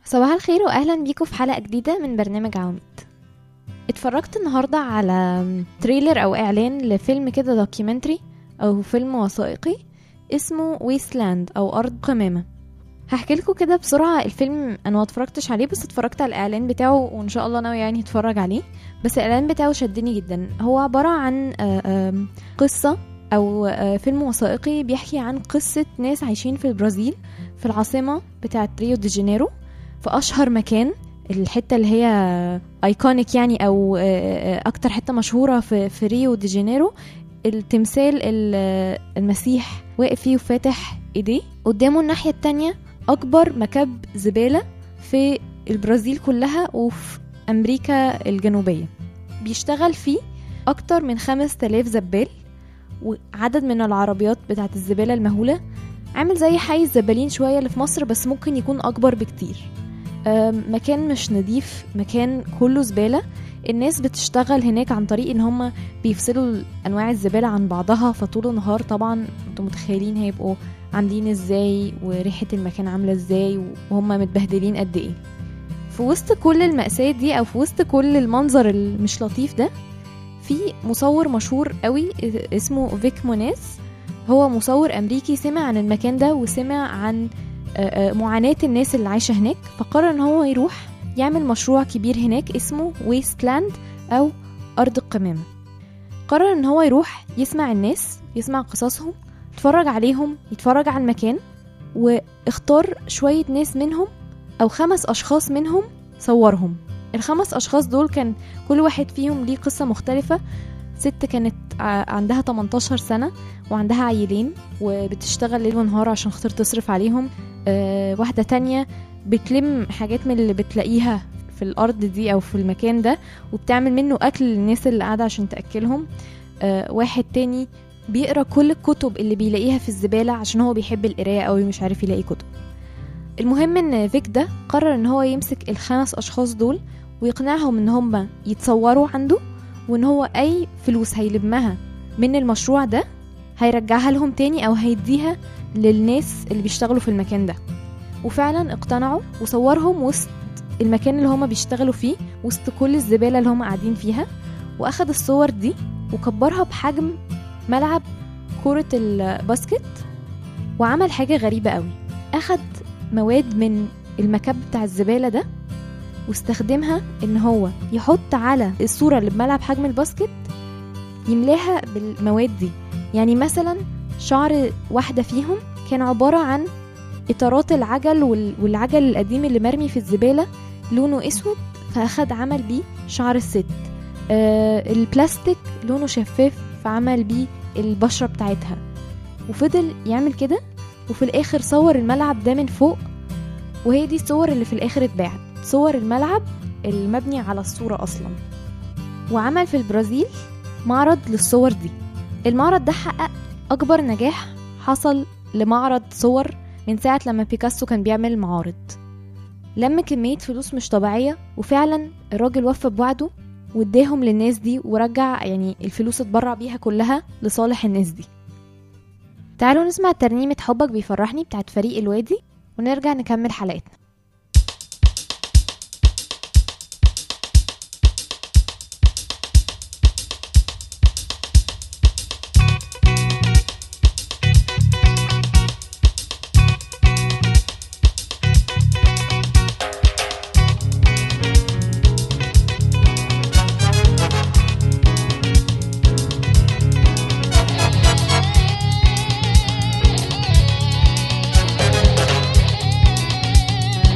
صباح الخير واهلا بيكم في حلقه جديده من برنامج عواميد اتفرجت النهارده على تريلر او اعلان لفيلم كده دوكيومنتري او فيلم وثائقي اسمه ويستلاند او ارض قمامه هحكي لكم كده بسرعه الفيلم انا ما اتفرجتش عليه بس اتفرجت على الاعلان بتاعه وان شاء الله ناوي يعني اتفرج عليه بس الاعلان بتاعه شدني جدا هو عباره عن آه، آم، قصه او آه، فيلم وثائقي بيحكي عن قصه ناس عايشين في البرازيل في العاصمه بتاعه ريو دي جانيرو في اشهر مكان الحته اللي هي ايكونيك يعني او آه، آه، اكتر حته مشهوره في في ريو دي جانيرو التمثال ال- المسيح واقف فيه وفاتح ايديه قدامه الناحيه التانية اكبر مكب زباله في البرازيل كلها وفي امريكا الجنوبيه بيشتغل فيه اكتر من خمس تلاف زبال وعدد من العربيات بتاعت الزباله المهوله عامل زي حي الزبالين شويه اللي في مصر بس ممكن يكون اكبر بكتير أم، مكان مش نظيف مكان كله زبالة الناس بتشتغل هناك عن طريق ان هم بيفصلوا انواع الزبالة عن بعضها فطول النهار طبعا انتوا متخيلين هيبقوا عاملين ازاي وريحة المكان عاملة ازاي وهم متبهدلين قد ايه في وسط كل المأساة دي او في وسط كل المنظر المش لطيف ده في مصور مشهور قوي اسمه فيك مونيز هو مصور امريكي سمع عن المكان ده وسمع عن آه، آه، معاناة الناس اللي عايشة هناك فقرر ان هو يروح يعمل مشروع كبير هناك اسمه ويستلاند او ارض القمامة قرر ان هو يروح يسمع الناس يسمع قصصهم يتفرج عليهم يتفرج على المكان واختار شوية ناس منهم او خمس اشخاص منهم صورهم الخمس اشخاص دول كان كل واحد فيهم ليه قصة مختلفة ست كانت ع- عندها 18 سنة وعندها عيلين وبتشتغل ليل ونهار عشان خاطر تصرف عليهم آه، واحدة تانية بتلم حاجات من اللي بتلاقيها في الأرض دي أو في المكان ده وبتعمل منه أكل للناس اللي قاعدة عشان تأكلهم آه، واحد تاني بيقرا كل الكتب اللي بيلاقيها في الزبالة عشان هو بيحب القراية أوي مش عارف يلاقي كتب المهم ان فيك ده قرر ان هو يمسك الخمس اشخاص دول ويقنعهم ان هم يتصوروا عنده وان هو اي فلوس هيلمها من المشروع ده هيرجعها لهم تاني او هيديها للناس اللي بيشتغلوا في المكان ده وفعلا اقتنعوا وصورهم وسط المكان اللي هما بيشتغلوا فيه وسط كل الزبالة اللي هما قاعدين فيها واخد الصور دي وكبرها بحجم ملعب كرة الباسكت وعمل حاجة غريبة قوي اخد مواد من المكب بتاع الزبالة ده واستخدمها ان هو يحط على الصورة اللي بملعب حجم الباسكت يملاها بالمواد دي يعني مثلا شعر واحدة فيهم كان عبارة عن إطارات العجل وال- والعجل القديم اللي مرمي في الزبالة لونه أسود فأخد عمل بيه شعر الست آه البلاستيك لونه شفاف فعمل بيه البشرة بتاعتها وفضل يعمل كده وفي الآخر صور الملعب ده من فوق وهي دي الصور اللي في الآخر اتباعت صور الملعب المبني على الصورة أصلا وعمل في البرازيل معرض للصور دي المعرض ده حقق أكبر نجاح حصل لمعرض صور من ساعة لما بيكاسو كان بيعمل معارض لم كمية فلوس مش طبيعية وفعلا الراجل وفى بوعده واداهم للناس دي ورجع يعني الفلوس اتبرع بيها كلها لصالح الناس دي تعالوا نسمع ترنيمة حبك بيفرحني بتاعت فريق الوادي ونرجع نكمل حلقتنا Thank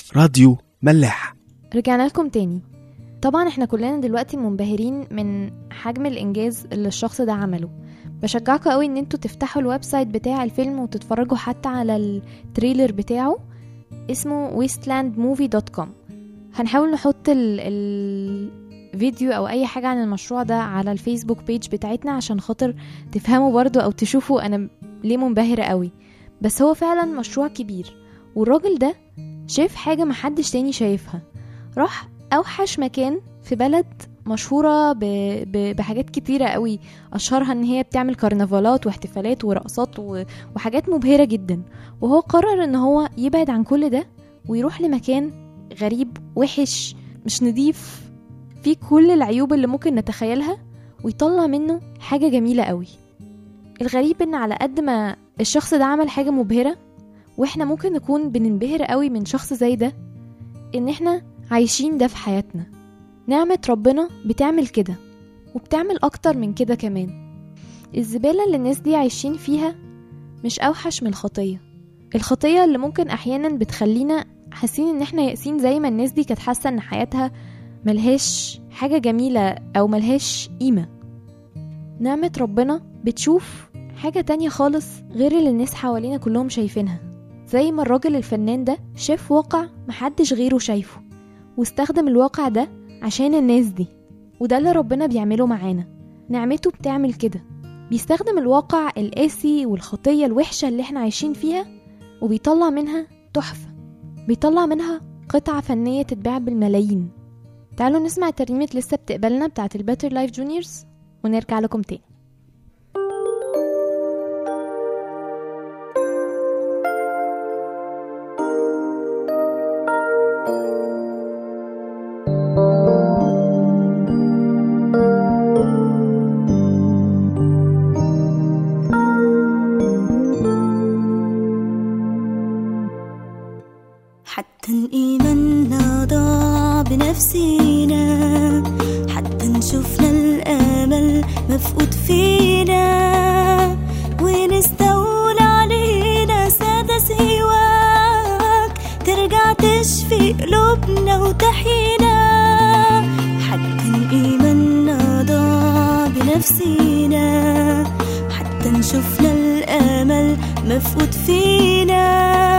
راديو ملاح رجعنا لكم تاني طبعا احنا كلنا دلوقتي منبهرين من حجم الانجاز اللي الشخص ده عمله بشجعكم قوي ان انتوا تفتحوا الويب سايت بتاع الفيلم وتتفرجوا حتى على التريلر بتاعه اسمه wastelandmovie.com هنحاول نحط ال الفيديو او اي حاجة عن المشروع ده على الفيسبوك بيج بتاعتنا عشان خاطر تفهموا برضو او تشوفوا انا ليه منبهرة قوي بس هو فعلا مشروع كبير والراجل ده شاف حاجة محدش تاني شايفها راح أوحش مكان في بلد مشهورة ب... ب... بحاجات كتيرة قوي أشهرها إن هي بتعمل كرنفالات واحتفالات ورقصات و... وحاجات مبهرة جدا وهو قرر إن هو يبعد عن كل ده ويروح لمكان غريب وحش مش نضيف فيه كل العيوب اللي ممكن نتخيلها ويطلع منه حاجة جميلة قوي الغريب إن على قد ما الشخص ده عمل حاجة مبهرة واحنا ممكن نكون بننبهر قوي من شخص زي ده ان احنا عايشين ده في حياتنا نعمة ربنا بتعمل كده وبتعمل اكتر من كده كمان الزبالة اللي الناس دي عايشين فيها مش اوحش من الخطية الخطية اللي ممكن احيانا بتخلينا حاسين ان احنا يأسين زي ما الناس دي كانت حاسة ان حياتها ملهاش حاجة جميلة او ملهاش قيمة نعمة ربنا بتشوف حاجة تانية خالص غير اللي الناس حوالينا كلهم شايفينها زي ما الراجل الفنان ده شاف واقع محدش غيره شايفه واستخدم الواقع ده عشان الناس دي وده اللي ربنا بيعمله معانا نعمته بتعمل كده بيستخدم الواقع القاسي والخطية الوحشة اللي احنا عايشين فيها وبيطلع منها تحفة بيطلع منها قطعة فنية تتباع بالملايين تعالوا نسمع ترنيمة لسه بتقبلنا بتاعت الباتر لايف جونيورز ونرجع لكم تاني حتى إيماننا ضاع بنفسينا حتى نشوفنا الأمل مفقود فينا ونستولى علينا سادة سواك ترجع تشفي قلوبنا وتحيينا حتى إيماننا ضاع بنفسينا حتى نشوفنا الأمل مفقود فينا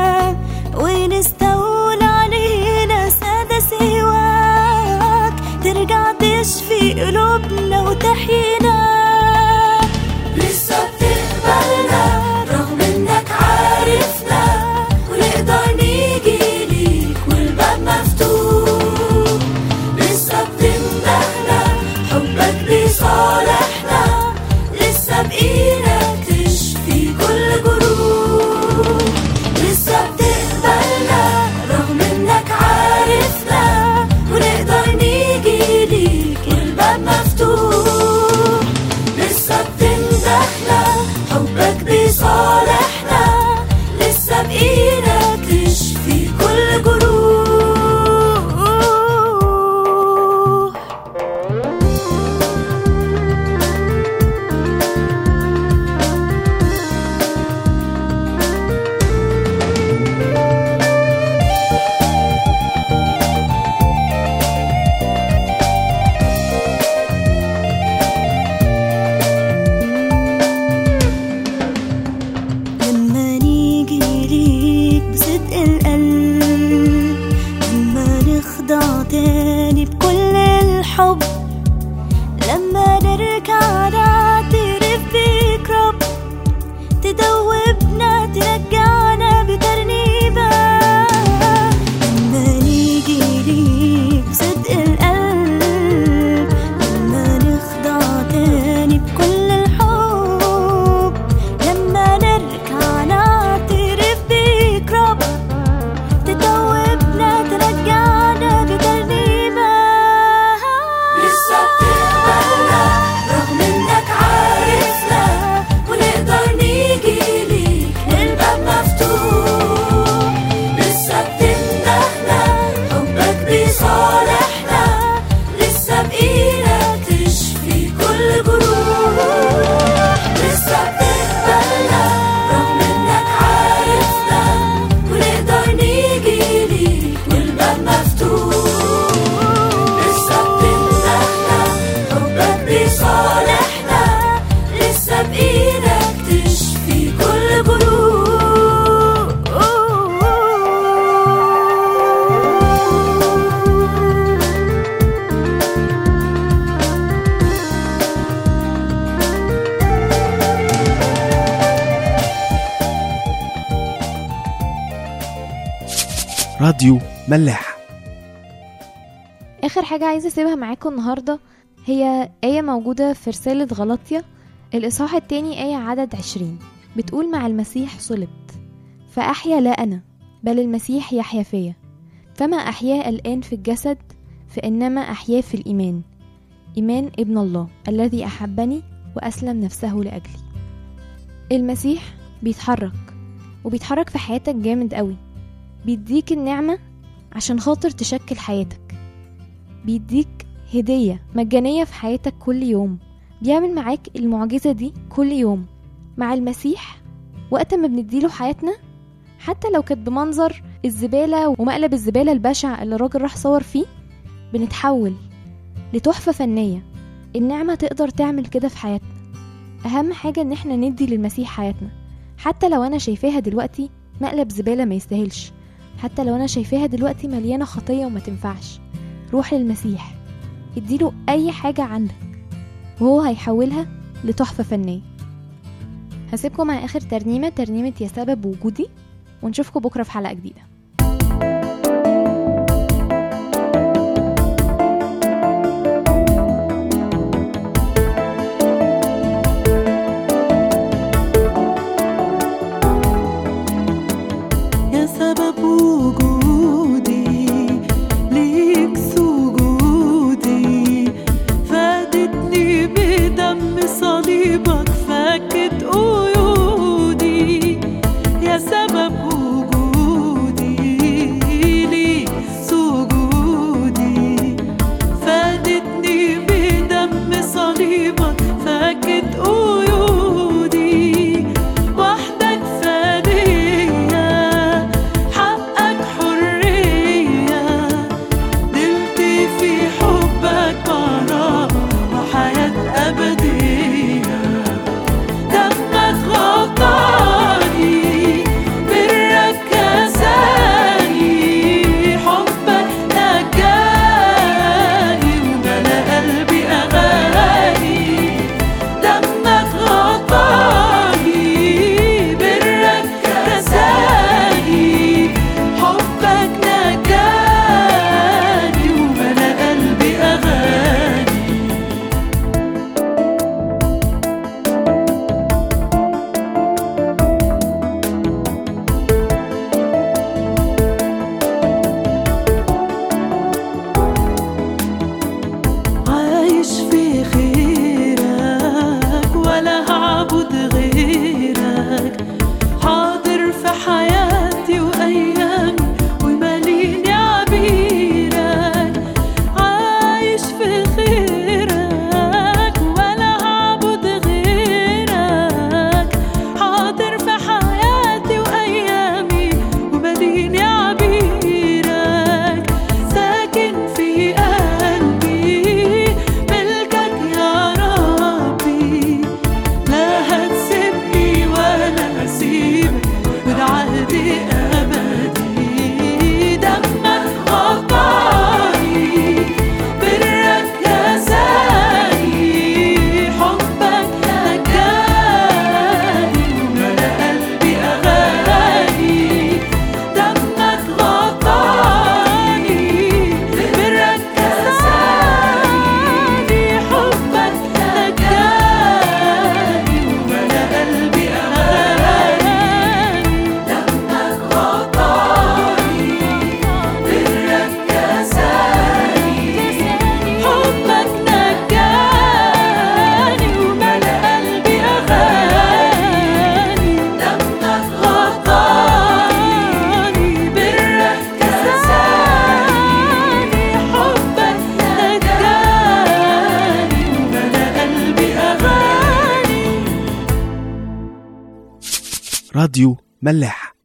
ونستولى علينا سادة سواك ترجع تشفي قلوبنا وتحيينا لسه بتقبلنا رغم انك عارفنا ونقدر نيجي ليك والباب مفتوح لسه بتمدحنا حبك بيصالحنا لسه بإيدك تشفي كل جروح لسه بتقبلنا رغم انك عارفنا ونقدر نيجي ليك الباب مفتوح راديو ملاح آخر حاجة عايزة أسيبها معاكم النهاردة هي آية موجودة في رسالة غلطية الإصحاح التاني آية عدد عشرين بتقول مع المسيح صلبت فأحيا لا أنا بل المسيح يحيا فيا فما أحياه الآن في الجسد فإنما أحياه في الإيمان إيمان ابن الله الذي أحبني وأسلم نفسه لأجلي المسيح بيتحرك وبيتحرك في حياتك جامد قوي بيديك النعمة عشان خاطر تشكل حياتك بيديك هدية مجانية في حياتك كل يوم بيعمل معاك المعجزة دي كل يوم مع المسيح وقت ما بنديله حياتنا حتى لو كانت بمنظر الزبالة ومقلب الزبالة البشع اللي الراجل راح صور فيه بنتحول لتحفة فنية النعمة تقدر تعمل كده في حياتنا أهم حاجة إن احنا ندي للمسيح حياتنا حتى لو أنا شايفاها دلوقتي مقلب زبالة ما يستاهلش حتى لو أنا شايفاها دلوقتي مليانة خطية وما تنفعش روح للمسيح اديله أي حاجة عندك وهو هيحولها لتحفة فنية هسيبكم مع آخر ترنيمة ترنيمة يا سبب وجودي ونشوفكم بكرة في حلقة جديدة يا سبب وجودي ليك سجودي فادتني بدم صليبك فكت قيودي يا سبب وجودي ليك سجودي فادتني بدم صليبك فكت قيودي وحدك فدية حقك حرية نلت في حبك براءة وحياة أبدية دمك غطاني برك كساني حبك نجاني وملا قلبي أغاني دمك غطاني برك كساني حبك نجاني وملا قلبي أغاني عايش في خيرك ولا هعبد غيرك حاضر في حياتي وأيامي وماليني عبيرك عايش في خيرك ولا هعبد غيرك حاضر في حياتي وأيامي وماليني عبيرك ساكن في قلبي ملكك يا ربي لا هتسيبني ولا هسيبك وده عهدي أبدي دمك غطاني برك كساني حبك نجاني وملا قلبي أغاني دمك غطاني برك كساني حبك نجاني وملا قلبي أغاني دمك غطاني برك كساني حبك نجاني وملا قلبي أغاني دمك غطاني برك كساني حبك نجاني وملا قلبي أغاني راديو ملاح